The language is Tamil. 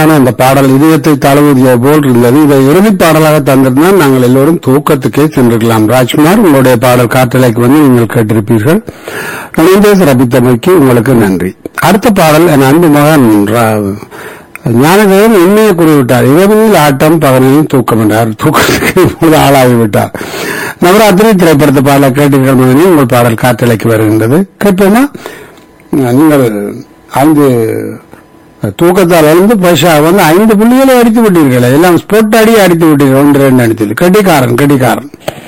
அருமையான அந்த பாடல் இதயத்தை தழுவுதிய போல் இருந்தது இதை இறுதி பாடலாக தந்திருந்தால் நாங்கள் எல்லோரும் தூக்கத்துக்கே சென்றிருக்கலாம் ராஜ்குமார் உங்களுடைய பாடல் காற்றலைக்கு வந்து நீங்கள் கேட்டிருப்பீர்கள் இணைந்தே சிறப்பித்தமைக்கு உங்களுக்கு நன்றி அடுத்த பாடல் என் அன்பு மகன் ரா- ஞானதேவன் உண்மையை கூறிவிட்டார் இரவில் ஆட்டம் பகலில் தூக்கம் என்றார் தூக்கத்துக்கு இப்பொழுது ஆளாகிவிட்டார் நவராத்திரி திரைப்படத்தை பாடலை கேட்டீர்கள் மகனே உங்கள் பாடல் காற்றலைக்கு வருகின்றது கேட்போமா நீங்கள் ஐந்து தூக்கத்தால் எழுந்து பைசா வந்து ஐந்து புள்ளிகளை அடித்து விட்டீர்கள் எல்லாம் ஸ்போர்ட் அடி அடித்து விட்டீர்கள் ஒன்று ரெண்டு அடித்து கட்டிக்காரன் கட்டிக்காரன்